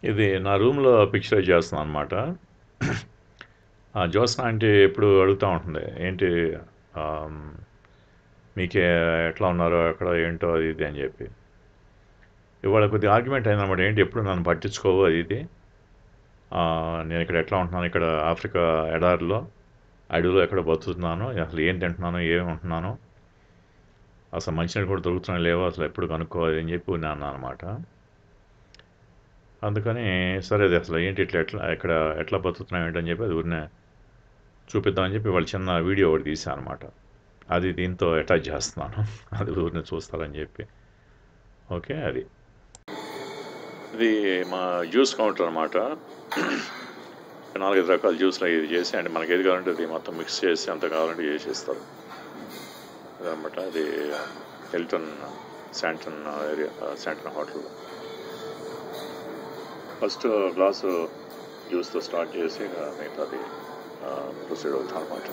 ఇది నా రూమ్‌లో పిక్చరైజ్ చేస్తున్నాను అనమాట. ఆ! జ్యోత్స్న ఆంటీ ఎప్పుడు అడుగుతా ఉంటుంది. ఏంటి ఆహ్, హ్మ్, మీకే ఎట్లా ఉన్నారో, ఎక్కడ ఏంటో అది ఇది అని చెప్పి. ఇవాళ కొద్దిగా ఆర్గ్యుమెంట్ అయిందనమాట. ఏంటి ఎప్పుడు నన్ను పట్టించుకోవు అది ఇది. ఆహ్, నేను ఇక్కడ ఎట్లా ఉంటున్నాను, ఇక్కడ ఆఫ్రికా ఎడారిలో, అడవిలో ఎక్కడో బతుకుతున్నాను. అసలు ఏం తింటున్నాను, ఏమి ఉంటున్నాను. అసలు మంచినీళ్ళు కూడా దొరుకుతున్నాయో లేవో అసలు ఎప్పుడు కనుక్కోవాలి అని చెప్పి నేను అన్నా అనమాట. అందుకని సరే అది అసలు ఏంటి ఇట్లా ఎట్లా ఎక్కడ ఎట్లా బతుకుతున్నావు ఏంటని చెప్పి అది ఊరినే చూపిద్దామని చెప్పి ఇవాళ చిన్న వీడియో ఒకటి తీసా అనమాట. అది దీంతో అటాచ్ చేస్తున్నాను. అది ఊరినే చూస్తారని చెప్పి. ఓకే. అది. ఇది మా జ్యూస్ కౌంటర్ అనమాట. 4, 5 రకాల జ్యూస్‌లు అవి చేసి అంటే మనకి ఏది కావాలంటే అది మొత్తం మిక్స్ చేసి ఎంత కావాలంటే చేసిస్తారు. అదనమాట. అది Hilton Sandton area Sandton hotel. First glass జ్యూస్‌తో స్టార్ట్ చేసి ఇక మిగతాది ఆహ్, ప్రొసీడ్ అవుతాం అనమాట.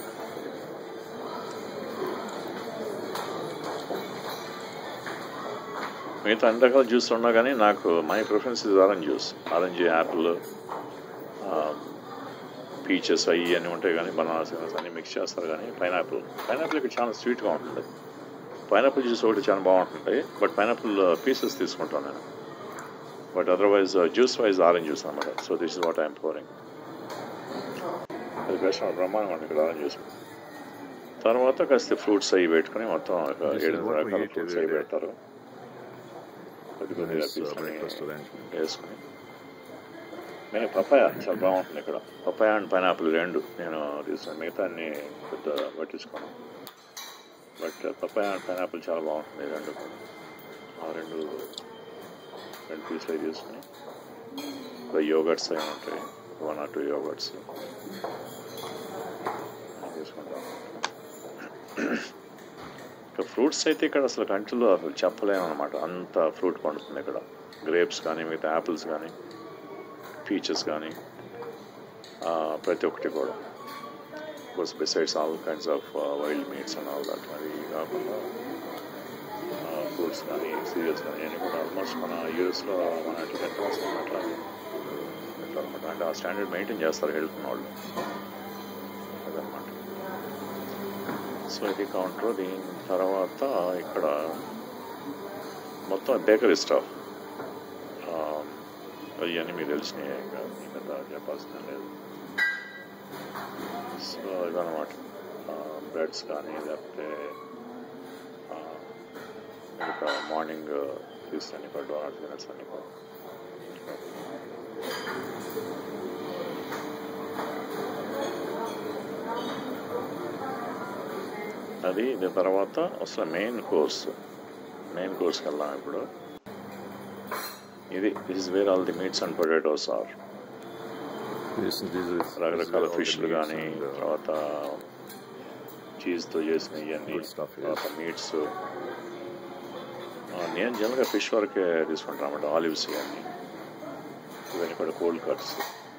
మిగతా అన్ని రకాల జ్యూస్‌లు ఉన్నా గానీ నాకు my preference is orange juice. Orange, apple ah, peaches అయ్యి అన్నీ ఉంటాయి గానీ బనానాస్ గినాస్ అన్నీ మిక్స్ చేస్తారు గానీ పైనాపిల్, పైనాపిల్ ఇక్కడ చాలా స్వీట్‌గా ఉంటుంది. పైనాపిల్ జ్యూస్ ఒకటి చాలా బావుంటుంది. బట్ పైనాపిల్ పీసెస్ తీసుకుంటాను నేను. But otherwise juice wise orange juice అనమాట. So this is what I am pouring. అది బెస్ట్ బ్రహ్మాండంగా ఉంటుంది ఇక్కడ ఆరెంజ్ జ్యూస్. తర్వాత కాస్త ఫ్రూట్స్ అవి పెట్టుకొని మొత్తం ఒక This is 7, 8 what we రకాల eat ఫ్రూట్స్ every అవి day. పెడతారు. కొద్ది కొద్దిగా Nice uh, తీసుకొని breakfast arrangement. వేసుకొని నేను పపాయ చాలా బాగుంటుంది ఇక్కడ పపాయ అండ్ పైనాపిల్ రెండు నేను తీసుకున్నాను మిగతా అన్ని పెద్ద పట్టించుకోను బట్ పపాయ అండ్ పైనాపిల్ చాలా బాగుంటుంది ఈ రెండు కూడా ఆ రెండు రెండు పీసులు అవి తీసుకుని ఇంకా యోగర్ట్స్ అవి ఉంటాయి వన్ ఆర్ టూ యోగర్ట్స్ తీసుకుంటాం ఇంకా ఫ్రూట్స్ అయితే ఇక్కడ అసలు కంట్రీలో అసలు చెప్పలేము అనమాట అంత ఫ్రూట్ పండుతుంది ఇక్కడ గ్రేప్స్ కానీ మిగతా యాపిల్స్ కానీ పీచెస్ కానీ ఆ, ప్రతి ఒక్కటి కూడా course besides all kinds of wild meats and all that అది కాకుండా ఫ్రూట్స్ కానీ సీరియల్స్ కానీ అన్నీ కూడా ఆల్మోస్ట్ మన యూఎస్లో మన ఎట్లా ఎంత వస్తుంది అట్లా అనమాట అంటే ఆ స్టాండర్డ్ మెయింటైన్ చేస్తారు హెల్త్ ఉన్న వాళ్ళు అదనమాట సో ఇది కౌంటర్ దీని తర్వాత ఇక్కడ మొత్తం బేకరీ స్టాఫ్ అవన్నీ మీకు తెలిసినాయి ఇంకా మీ పెద్ద చెప్పాల్సిన లేదు సో ఇదన్నమాట బ్రెడ్స్ కానీ లేకపోతే ఆ, మిగతా మార్నింగ్ తీసుకొని కూడా డోనట్స్ గినట్స్ అన్ని కూడా అది దీని తర్వాత అసలు మెయిన్ కోర్స్ మెయిన్ కోర్స్కి వెళ్దాం ఇప్పుడు ఇది this is where all the meats and potatoes are This, this is, రకరకాల this is ఫిష్లు all the meats కానీ and, uh, తర్వాత చీజ్తో చేసిన ఇవన్నీ Good stuff, yes. తర్వాత మీట్స్ నేను జనరల్గా ఫిష్ వరకే తీసుకుంటాను అన్నమాట ఆలివ్స్ ఇవన్నీ ఇవన్నీ కూడా కోల్డ్ కట్స్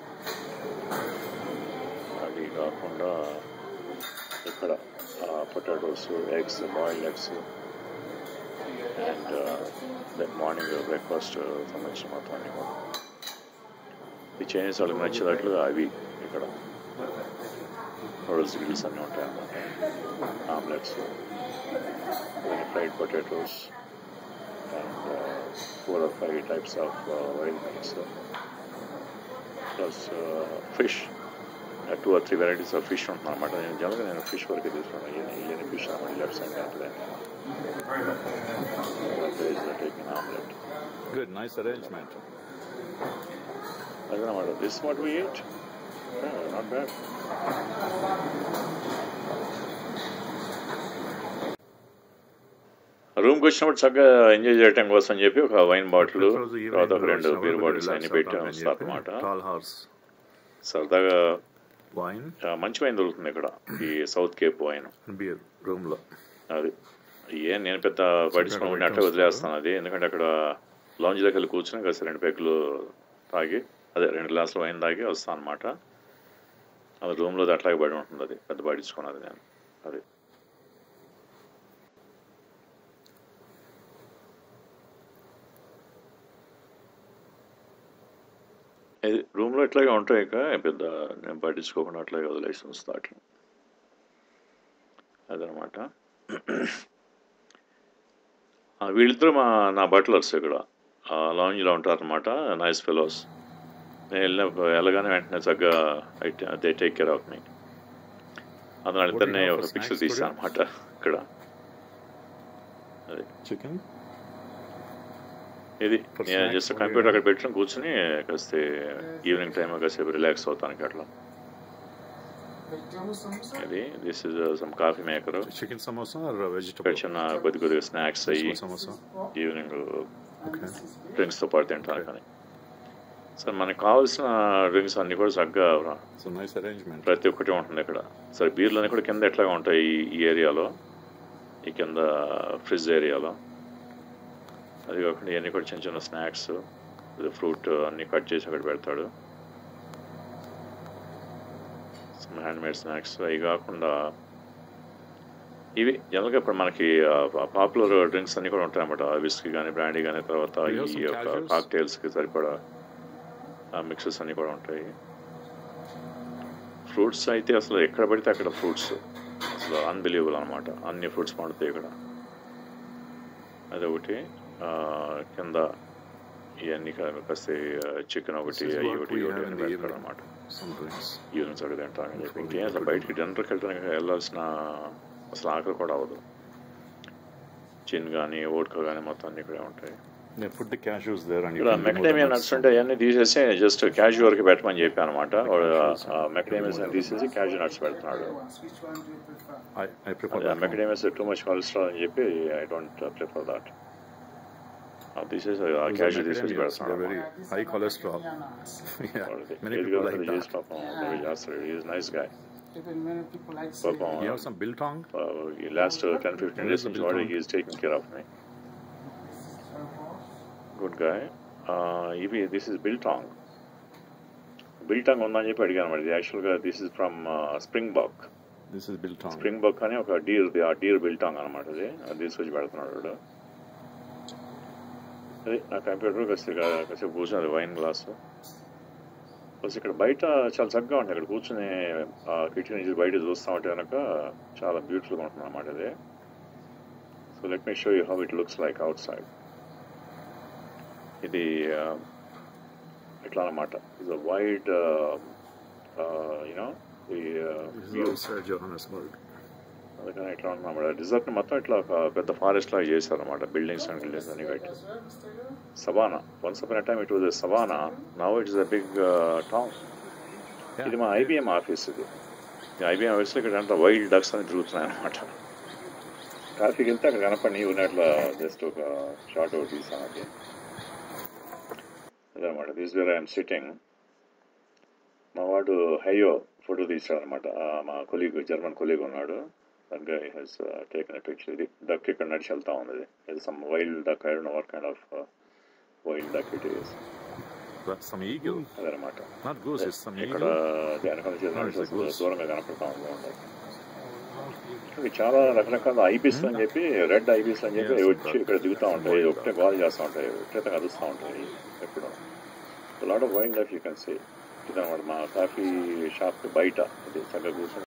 అది కాకుండా ఇక్కడ potatoes eggs boiled eggs and then morning breakfast సంబంధించిన మొత్తం అన్నీ కూడా ఈ చైనీస్ వాళ్ళకి నచ్చినట్లు అవి ఇక్కడ నూడిల్స్ గిల్స్ అన్నీ ఉంటాయి అన్నమాట omelettes fried potatoes and four or five types of wild meats plus fish two or three varieties of fish ఉంటుంది అనమాట నేను జనరల్గా నేను ఫిష్ వరకే తీసుకున్నాను ఇవన్నీ ఫిష్ అన్నమాట లెఫ్ట్ సైడ్ అట్లా taking omelette Good, nice arrangement. అదనమాట this what we ate not bad రూమ్కి వచ్చినప్పుడు చక్కగా ఎంజాయ్ చేయడం కోసం చెప్పి ఒక వైన్ బాటిల్ Because the తర్వాత ఒక evening రెండు was beer very bottles relaxed అన్ని out పెట్టి on ఉంచుతారు Venue, అనమాట Tall horse సరదాగా wine ఆ, మంచి వైన్ దొరుకుతుంది ఇక్కడ ఈ South Cape wine and beer room లో. అది ఏం నేను పెద్ద పట్టించుకుని అట్లా వదిలేస్తాను అది ఎందుకంటే అక్కడ లాంజ్ దగ్గర కూర్చుని కాస్త రెండు పెగ్గులు తాగి అదే రెండు గ్లాసులు వైన్ తాగి వస్తాను అనమాట అది రూమ్లో అట్లాగే పడి ఉంటుంది అది పెద్ద పట్టించుకున్నది నేను అది ఇది రూమ్లో ఇట్లాగే ఉంటాయి ఇక పెద్ద నేను పట్టించుకోకుండా అట్లాగే వదిలేసి ఉంచుతా అట్లా అదనమాట ఆ, వీళ్ళిద్దరూ మా నా బట్లర్స్ ఇక్కడ లాంజ్లో ఉంటారనమాట నైస్ ఫెలోస్ నేను వెళ్ళిన వెళ్ళగానే వెంటనే చక్కగా they take care of me అందులో ఇద్దరిని have ఒక for పిక్చర్ snacks తీసాను అనమాట ఇక్కడ అది Chicken? ఇది For నేను snacks, just what do you computer have? అక్కడ పెట్టుకుని కూర్చుని కాస్త ఈవినింగ్ టైం కాసేపు రిలాక్స్ అవుతానికి అట్లా ఇది this is some coffee maker Chicken samosa or uh, ఇక్కడ vegetable? చిన్న కొద్ది కొద్దిగా స్నాక్స్ అయ్యి Vegetable samosa. Evening Okay. డ్రింక్స్తో పాటు తింటాను కానీ సరే మనకు కావాల్సిన డ్రింక్స్ అన్నీ కూడా చక్కగా It's a nice arrangement. ప్రతి ఒక్కటి ఉంటుంది ఇక్కడ సరే బీర్లు అన్నీ కూడా కింద ఎట్లాగా ఉంటాయి ఈ- ఈ ఏరియాలో ఈ కింద ఫ్రిడ్జ్ ఏరియాలో అది కాకుండా ఇవన్నీ కూడా చిన్న చిన్న స్నాక్స్ ఫ్రూట్ అన్నీ కట్ చేసి అక్కడ పెడతాడు హ్యాండ్ మేడ్ స్నాక్స్ అవి కాకుండా ఇవి జనరల్గా ఇప్పుడు మనకి పాపులర్ డ్రింక్స్ అన్నీ కూడా ఉంటాయి అన్నమాట విస్కీ కానీ బ్రాండీ కానీ తర్వాత Do you have ఈ some యొక్క casuals? కాక్టైల్స్కి సరిపడా మిక్సెస్ అన్నీ కూడా ఉంటాయి ఫ్రూట్స్ అయితే అసలు ఎక్కడ పడితే అక్కడ ఫ్రూట్స్ అసలు అన్బిలీవబుల్ అనమాట అన్ని ఫ్రూట్స్ పండుతాయి ఇక్కడ అదొకటి ఆ, కింద ఇవన్నీ కాస్త చికెన్ ఒకటి This is అవి what ఒకటి we ఇవి ఒకటి have in అని the పెడతాడు evening. అనమాట Some drinks. ఈవినింగ్స్ అక్కడ తింటాను అని చెప్పి Before we ఇంకేం అసలు go to బయటికి డిన్నర్కి వెళ్ళడానికి వెళ్ళాల్సిన అసలు ఆకలి కూడా అవ్వదు చిన్ కానీ ఓట్కా కానీ మొత్తం అన్ని ఇక్కడే ఉంటాయి They put the cashews there and you ఇక్కడ can remove the macadamia nuts. Nuts ఉంటే అవన్నీ తీసేసి జస్ట్ క్యాజు వరకు పెట్టమని చెప్పి అనమాట మెకడేమియాస్ తీసేసి క్యాజు నట్స్ పెడుతున్నాడు I, I prefer అదే that one. Macadamias too much cholesterol అని చెప్పి ఐ డోంట్ ప్రిఫర్ దాట్ తీసేసి Those are క్యాజు తీసేసి macadamias. They're పెడుతున్నాడు very high cholesterol. yeah, వాడిది. many ఏది people కావాలో like అది చేసి that. పాపం బాగా చేస్తాడు is nice guy Many people like పాపం You have some biltong? ఈ లాస్ట్ టెన్ ఫిఫ్టీన్ డేస్ నుంచి వాడు he is taking care of me good guy ఇవి దిస్ ఇస్ బిల్టాంగ్ బిల్టాంగ్ ఉందని చెప్పి అడిగాను మరి యాక్చువల్గా this is from springbok This is biltong. Springbok అని ఒక డీర్ ఆ డీర్ బిల్టాంగ్ అనమాట అది అది తీసుకొచ్చి పెడుతున్నాడు వాడు అది నా కంప్యూటర్ కాసేపు కాసేపు కూర్చొని అది వైన్ గ్లాసు ప్లస్ ఇక్కడ బయట చాలా చక్కగా ఉంటుంది ఇక్కడ కూర్చుని ఆ కిటికీ నుంచి బయట చూస్తూ ఉంటే కనుక చాలా బ్యూటిఫుల్గా ఉంటుంది అనమాట ఇది so let me show you how it looks like outside ఇది ఆ, ఇట్లా అనమాట ఇస్ అ వైడ్ యూనో ఈ This is view outside Johannesburg. అందుకని ఇట్లా ఉంటున్నాం డిజర్ట్ మొత్తం ఇట్లా ఒక పెద్ద ఫారెస్ట్ లాగా చేశారు అనమాట బిల్డింగ్స్ అండ్ బిల్డింగ్స్ అన్ని కట్టి savannah once up time it was savannah now it is a big town Yeah. ఇది మా ఐబిఎం ఆఫీస్ ఇది ఈ ఐబిఎం ఆఫీస్లో ఇక్కడ అంతా వైల్డ్ డక్స్ అని తిరుగుతున్నాయి అనమాట కాఫీకి వెళ్తే అక్కడ కనపడి ఉన్నట్ల జస్ట్ ఒక షార్ట్ అవుట్ తీసాను అది అదనమాట దిస్ వేర్ ఐఎమ్ సిట్టింగ్ మా వాడు హైయో ఫోటో తీసాడు అనమాట మా కొలీగ్ జర్మన్ కొలీగ్ ఉన్నాడు that guy he's taken a picture ఇది డక్ ఇక్కడ నడిచి వెళ్తా ఉంది ఇది ఇది some wild duck I don't know what kind of wild duck it is That's some eagle. అదనమాట Not goose, it's some ఇక్కడ eagle. వెనకాల చేసి Oh, it's a నడిచి goose. దూరంగా కనపడతా ఉంది ఇక్కడ చాలా రకరకాల ఐబీస్ అని చెప్పి రెడ్ ఐబీస్ అని చెప్పి Yes, వచ్చి ఇక్కడ దిగుతూ ఉంటాయి ఒకటే గోల్ చేస్తూ ఉంటాయి విపరీతంగా కదుస్తూ ఉంటాయి ఎప్పుడు lot of wildlife you can see ఇదన్నమాట మా కాఫీ షాప్ బయట ఇది చక్కగా కూర్చొని